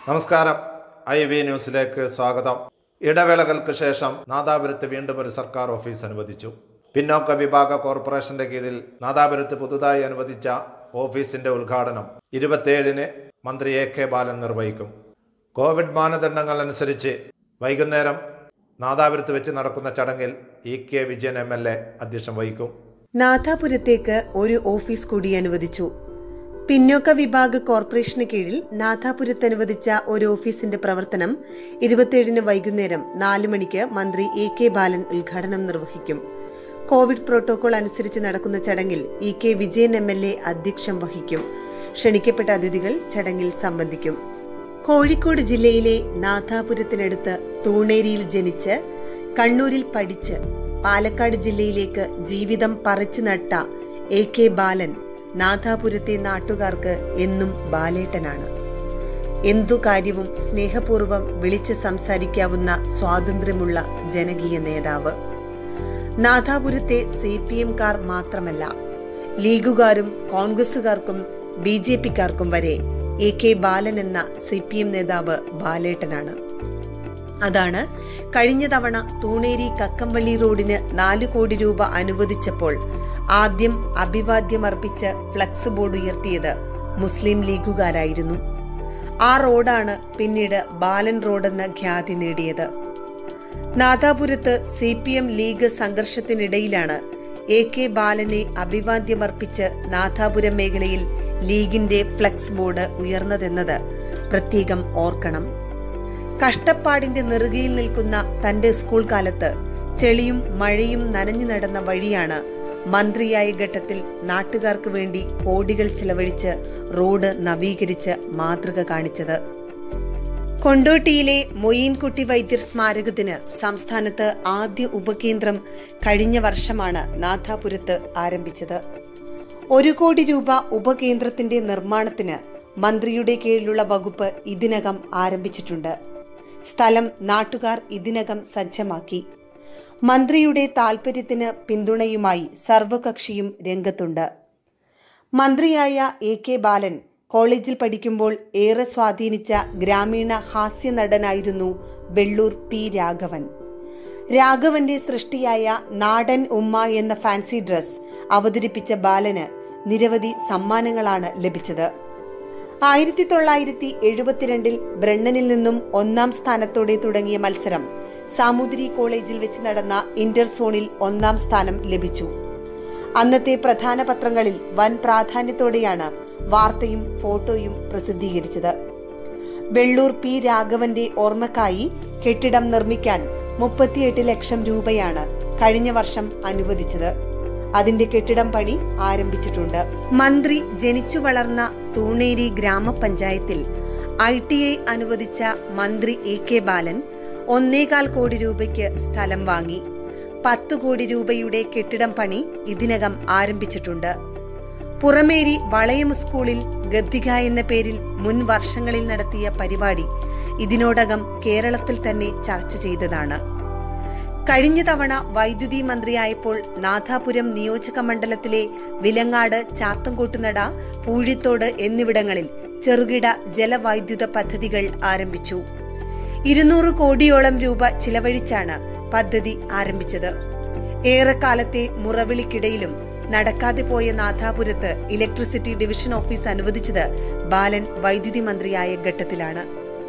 നമസ്കാരം I V ന്യൂസിലേക്ക് സ്വാഗതം ഇടവേളകൾക്ക് ശേഷം നാദാപുരത്ത് വീണ്ടും ഒരു സർക്കാർ ഓഫീസ് അനുവദിച്ചു പിന്നോക്ക വിഭാഗ കോർപ്പറേഷന്റെ കീഴിൽ നാദാപുരത്ത് പുതുതായി അനുവദിച്ച ഓഫീസിന്റെ ഉദ്ഘാടനം ഇരുപത്തിയേഴിന് മന്ത്രി എ കെ ബാലൻ നിർവഹിക്കും കോവിഡ് മാനദണ്ഡങ്ങൾ അനുസരിച്ച് വൈകുന്നേരം നാദാപുരത്ത് വെച്ച് നടക്കുന്ന ചടങ്ങിൽ E K Vijayan M L A അധ്യക്ഷം വഹിക്കും നാഥാപുരത്തേക്ക് ഒരു ഓഫീസ് കൂടി അനുവദിച്ചു പിന്നോക്ക വിഭാഗ് കോർപ്പറേഷന് കീഴിൽ നാഥാപുരത്ത് അനുവദിച്ച ഒരു ഓഫീസിന്റെ പ്രവർത്തനം ഇരുപത്തിയേഴിന് വൈകുന്നേരം നാല് മണിക്ക് മന്ത്രി എ കെ ബാലൻ ഉദ്ഘാടനം നിർവഹിക്കും കോവിഡ് പ്രോട്ടോകോൾ അനുസരിച്ച് നടക്കുന്ന ചടങ്ങിൽ E K Vijayan M L A അധ്യക്ഷം വഹിക്കും ക്ഷണിക്കപ്പെട്ട അതിഥികൾ ചടങ്ങിൽ സംബന്ധിക്കും കോഴിക്കോട് ജില്ലയിലെ നാഥാപുരത്തിനടുത്ത് തൂണേരിയിൽ ജനിച്ച് കണ്ണൂരിൽ പഠിച്ച് പാലക്കാട് ജില്ലയിലേക്ക് ജീവിതം പറിച്ചു നട്ട എ കെ ബാലൻ നാഥാപുരത്തെ നാട്ടുകാർക്ക് എന്നും ബാലേട്ടനാണ് എന്തു കാര്യവും സ്നേഹപൂർവ്വം വിളിച്ച് സംസാരിക്കാവുന്ന സ്വാതന്ത്ര്യമുള്ള ജനകീയ നേതാവ് നാഥാപുരത്തെ സി പി എംകാർ മാത്രമല്ല ലീഗുകാരും കോൺഗ്രസുകാർക്കും ബി ജെ പിക്കാർക്കും വരെ എ കെ ബാലൻ എന്ന സി പി എം നേതാവ് ബാലേട്ടനാണ് അതാണ് കഴിഞ്ഞ തവണ തൂണേരി കക്കമ്പള്ളി റോഡിന് നാല് കോടി രൂപ അനുവദിച്ചപ്പോൾ ആദ്യം അഭിവാദ്യം അർപ്പിച്ച് ഫ്ലക്സ് ബോർഡ് ഉയർത്തിയത് മുസ്ലിം ലീഗുകാരായിരുന്നു ആ റോഡാണ് പിന്നീട് ബാലൻ റോഡെന്ന ഖ്യാതി നേടിയത് നാദാപുരത്ത് സി പി എം ലീഗ് സംഘർഷത്തിനിടയിലാണ് എ കെ ബാലനെ അഭിവാദ്യമർപ്പിച്ച് നാഥാപുരം മേഖലയിൽ ലീഗിന്റെ ഫ്ലക്സ് ബോർഡ് ഉയർന്നതെന്നത് പ്രത്യേകം ഓർക്കണം കഷ്ടപ്പാടിന്റെ നെറുകയിൽ നിൽക്കുന്ന തന്റെ സ്കൂൾ കാലത്ത് ചെളിയും മഴയും നനഞ്ഞു നടന്ന വഴിയാണ് മന്ത്രിയായ ഘട്ടത്തിൽ നാട്ടുകാർക്ക് വേണ്ടി കോടികൾ ചിലവഴിച്ച് റോഡ് നവീകരിച്ച് മാതൃക കാണിച്ചത് കൊണ്ടോട്ടിയിലെ മൊയ്യൻകുട്ടി വൈദ്യർ സ്മാരകത്തിന് സംസ്ഥാനത്ത് ആദ്യ ഉപകേന്ദ്രം കഴിഞ്ഞ വർഷമാണ് നാഥാപുരത്ത് ആരംഭിച്ചത് ഒരു കോടി രൂപ ഉപകേന്ദ്രത്തിന്റെ നിർമ്മാണത്തിന് മന്ത്രിയുടെ കീഴിലുള്ള വകുപ്പ് ഇതിനകം ആരംഭിച്ചിട്ടുണ്ട് സ്ഥലം നാട്ടുകാർ ഇതിനകം സജ്ജമാക്കി മന്ത്രിയുടെ താൽപര്യത്തിന് പിന്തുണയുമായി സർവകക്ഷിയും രംഗത്തുണ്ട് മന്ത്രിയായ എ കെ ബാലൻ കോളേജിൽ പഠിക്കുമ്പോൾ ഏറെ സ്വാധീനിച്ച ഗ്രാമീണ ഹാസ്യ നടനായിരുന്നു വെള്ളൂർ പി രാഘവൻ രാഘവന്റെ സൃഷ്ടിയായ നാടൻ ഉമ്മ എന്ന ഫാൻസി ഡ്രസ് അവതരിപ്പിച്ച ബാലന് നിരവധി സമ്മാനങ്ങളാണ് ലഭിച്ചത് ആയിരത്തി തൊള്ളായിരത്തി എഴുപത്തിരണ്ടിൽ ബ്രണ്ണനിൽ നിന്നും ഒന്നാം സ്ഥാനത്തോടെ തുടങ്ങിയ മത്സരം സാമൂതിരി കോളേജിൽ വെച്ച് നടന്ന ഇന്റർ സോണിൽ ഒന്നാം സ്ഥാനം ലഭിച്ചു അന്നത്തെ പ്രധാന പത്രങ്ങളിൽ വൻ പ്രാധാന്യത്തോടെയാണ് വാർത്തയും ഫോട്ടോയും പ്രസിദ്ധീകരിച്ചത് വെള്ളൂർ പി രാഘവന്റെ ഓർമ്മക്കായി കെട്ടിടം നിർമ്മിക്കാൻ മുപ്പത്തിയെട്ട് ലക്ഷം രൂപയാണ് കഴിഞ്ഞ വർഷം അനുവദിച്ചത് അതിന്റെ കെട്ടിടം പണി ആരംഭിച്ചിട്ടുണ്ട് മന്ത്രി ജനിച്ചു വളർന്ന തൂണേരി ഗ്രാമപഞ്ചായത്തിൽ ഐ ടി ഐ അനുവദിച്ച മന്ത്രി എ കെ ബാലൻ ഒന്നേകാൽ കോടി രൂപയ്ക്ക് സ്ഥലം വാങ്ങി പത്തു കോടി രൂപയുടെ കെട്ടിടം പണി ഇതിനകം ആരംഭിച്ചിട്ടുണ്ട് പുറമേരി വളയം സ്കൂളിൽ ഗദ്ദിക എന്ന പേരിൽ മുൻ വർഷങ്ങളിൽ നടത്തിയ പരിപാടി ഇതിനോടകം കേരളത്തിൽ തന്നെ ചർച്ച ചെയ്തതാണ് കഴിഞ്ഞ തവണ വൈദ്യുതി മന്ത്രിയായപ്പോൾ നാഥാപുരം നിയോജക മണ്ഡലത്തിലെ വിലങ്ങാട് ചാത്തൻകോട്ടുനട പൂഴിത്തോട് എന്നിവിടങ്ങളിൽ ചെറുകിട ജലവൈദ്യുത പദ്ധതികൾ ആരംഭിച്ചു ഇരുന്നൂറ് കോടിയോളം രൂപ ചിലവഴിച്ചാണ് പദ്ധതി ആരംഭിച്ചത് ഏറെക്കാലത്തെ മുറവിളിക്കിടയിലും നടക്കാതെ പോയ നാഥാപുരത്ത് ഇലക്ട്രിസിറ്റി ഡിവിഷൻ ഓഫീസ് അനുവദിച്ചത് ബാലൻ വൈദ്യുതി മന്ത്രിയായ ഘട്ടത്തിലാണ്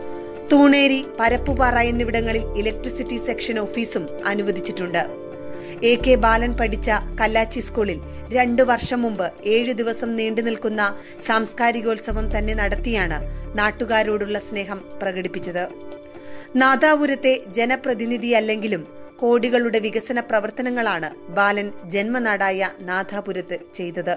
തൂണേരി പരപ്പുപാറ എന്നിവിടങ്ങളിൽ ഇലക്ട്രിസിറ്റി സെക്ഷൻ ഓഫീസും അനുവദിച്ചിട്ടുണ്ട് എ കെ ബാലൻ പഠിച്ച കല്ലാച്ചി സ്കൂളിൽ രണ്ടു വർഷം മുമ്പ് ഏഴു ദിവസം നീണ്ടു നിൽക്കുന്ന സാംസ്കാരികോത്സവം തന്നെ നടത്തിയാണ് നാട്ടുകാരോടുള്ള സ്നേഹം പ്രകടിപ്പിച്ചത് നാദാപുരത്തെ ജനപ്രതിനിധിയല്ലെങ്കിലും കോടികളുടെ വികസന പ്രവർത്തനങ്ങളാണ് ബാലൻ ജന്മനാടായ നാഥാപുരത്ത് ചെയ്തത്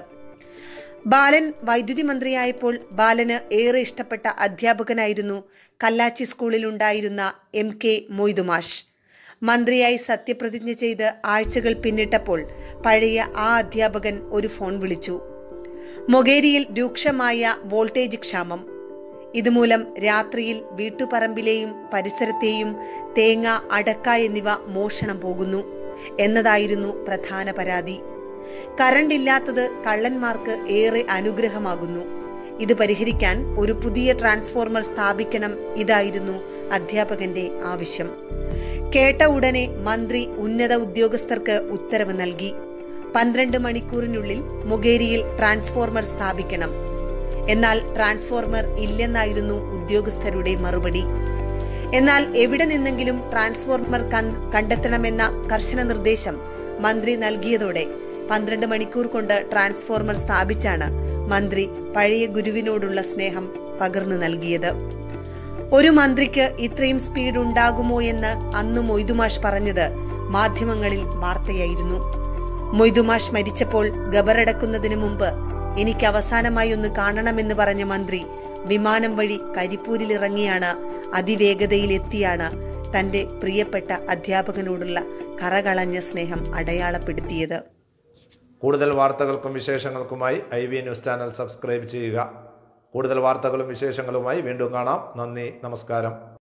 ബാലൻ വൈദ്യുതി മന്ത്രിയായപ്പോൾ ബാലന് ഏറെ ഇഷ്ടപ്പെട്ട അധ്യാപകനായിരുന്നു കല്ലാച്ചി സ്കൂളിൽ ഉണ്ടായിരുന്ന എം കെ മൊയ്തുമാഷ് മന്ത്രിയായി സത്യപ്രതിജ്ഞ ചെയ്ത് ആഴ്ചകൾ പിന്നിട്ടപ്പോൾ പഴയ ആ അധ്യാപകൻ ഒരു ഫോൺ വിളിച്ചു മൊകേരിയിൽ രൂക്ഷമായ വോൾട്ടേജ് ക്ഷാമം ഇതുമൂലം രാത്രിയിൽ വീട്ടുപറമ്പിലെയും പരിസരത്തെയും തേങ്ങ അടക്ക എന്നിവ മോഷണം പോകുന്നു എന്നതായിരുന്നു പ്രധാന പരാതി കറണ്ട് ഇല്ലാത്തത് കള്ളന്മാർക്ക് ഏറെ അനുഗ്രഹമാകുന്നു ഇത് പരിഹരിക്കാൻ ഒരു പുതിയ ട്രാൻസ്ഫോർമർ സ്ഥാപിക്കണം ഇതായിരുന്നു അധ്യാപകന്റെ ആവശ്യം കേട്ട ഉടനെ മന്ത്രി ഉന്നത ഉദ്യോഗസ്ഥർക്ക് ഉത്തരവ് നൽകി പന്ത്രണ്ട് മണിക്കൂറിനുള്ളിൽ മുഗേരിയിൽ ട്രാൻസ്ഫോർമർ സ്ഥാപിക്കണം എന്നാൽ ട്രാൻസ്ഫോർമർ ഇല്ലെന്നായിരുന്നു ഉദ്യോഗസ്ഥരുടെ മറുപടി എന്നാൽ എവിടെ നിന്നെങ്കിലും ട്രാൻസ്ഫോർമർ കൺ- കണ്ടെത്തണമെന്ന കർശന നിർദ്ദേശം മന്ത്രി നൽകിയതോടെ പന്ത്രണ്ട് മണിക്കൂർ കൊണ്ട് ട്രാൻസ്ഫോർമർ സ്ഥാപിച്ചാണ് മന്ത്രി പഴയ ഗുരുവിനോടുള്ള സ്നേഹം പകർന്നു നൽകിയത് ഒരു മന്ത്രിക്ക് ഇത്രയും സ്പീഡ് ഉണ്ടാകുമോ എന്ന് അന്ന് മൊയ്തുമാഷ് പറഞ്ഞത് മാധ്യമങ്ങളിൽ വാർത്തയായിരുന്നു മൊയ്തുമാഷ് മരിച്ചപ്പോൾ ഗബറടക്കുന്നതിന് മുമ്പ് എനിക്ക് അവസാനമായി ഒന്ന് കാണണമെന്ന് പറഞ്ഞ മന്ത്രി വിമാനം വഴി കരിപ്പൂരിലിറങ്ങിയാണ് അതിവേഗതയിലെത്തിയാണ് തന്റെ പ്രിയപ്പെട്ട അധ്യാപകനോടുള്ള കറകളഞ്ഞ സ്നേഹം അടയാളപ്പെടുത്തിയത് കൂടുതൽ വാർത്തകൾക്കും വിശേഷങ്ങൾക്കുമായി I V news channel subscribe ചെയ്യുക കൂടുതൽ വാർത്തകളും വിശേഷങ്ങളുമായി വീണ്ടും കാണാം നന്ദി നമസ്കാരം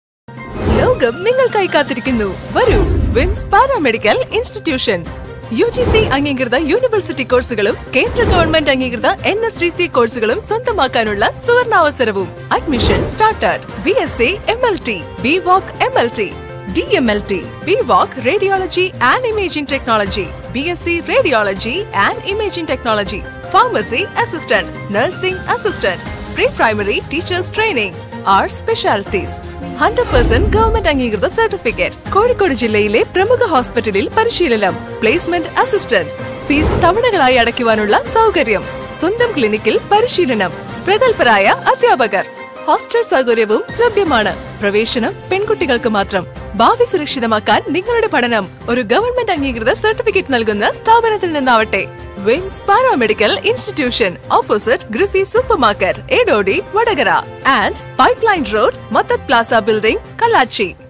ലോകം നിങ്ങൾക്കായി കാത്തിരിക്കുന്നു വരൂ VIMS paramedical institution U G C അംഗീകൃത യൂണിവേഴ്സിറ്റി കോഴ്സുകളും കേന്ദ്ര ഗവൺമെന്റ് അംഗീകൃത എൻ എസ് ഡി സി കോഴ്സുകളും സ്വന്തമാക്കാനുള്ള സുവർണാവസരവും admission started B S C M L T B voc M L T D M L T B voc radiology and imaging technology B S C radiology and imaging technology pharmacy assistant nursing assistant pre primary teachers training are specialities hundred percent government അംഗീകൃത certificate Kozhikode ജില്ലയിലെ പ്രമുഖ ഹോസ്പിറ്റലിൽ പരിശീലനം placement assistant fees തവണകളായി അടയ്ക്കുവാനുള്ള സൗകര്യം സ്വന്തം ക്ലിനിക്കിൽ പരിശീലനം പ്രഗത്ഭരായ അധ്യാപകർ ഹോസ്റ്റൽ സൗകര്യവും ലഭ്യമാണ് പ്രവേശനം പെൺകുട്ടികൾക്ക് മാത്രം ഭാവി സുരക്ഷിതമാക്കാൻ നിങ്ങളുടെ പഠനം ഒരു ഗവൺമെന്റ് അംഗീകൃത സർട്ടിഫിക്കറ്റ് നൽകുന്ന സ്ഥാപനത്തിൽ നിന്നാവട്ടെ വിംസ് പാരാമെഡിക്കൽ ഇൻസ്റ്റിറ്റ്യൂഷൻ ഓപ്പോസിറ്റ് ഗ്രിഫി supermarket Edodi Vadakara and pipeline road മത്തത് പ്ലാസ ബിൽഡിംഗ് കല്ലാച്ചി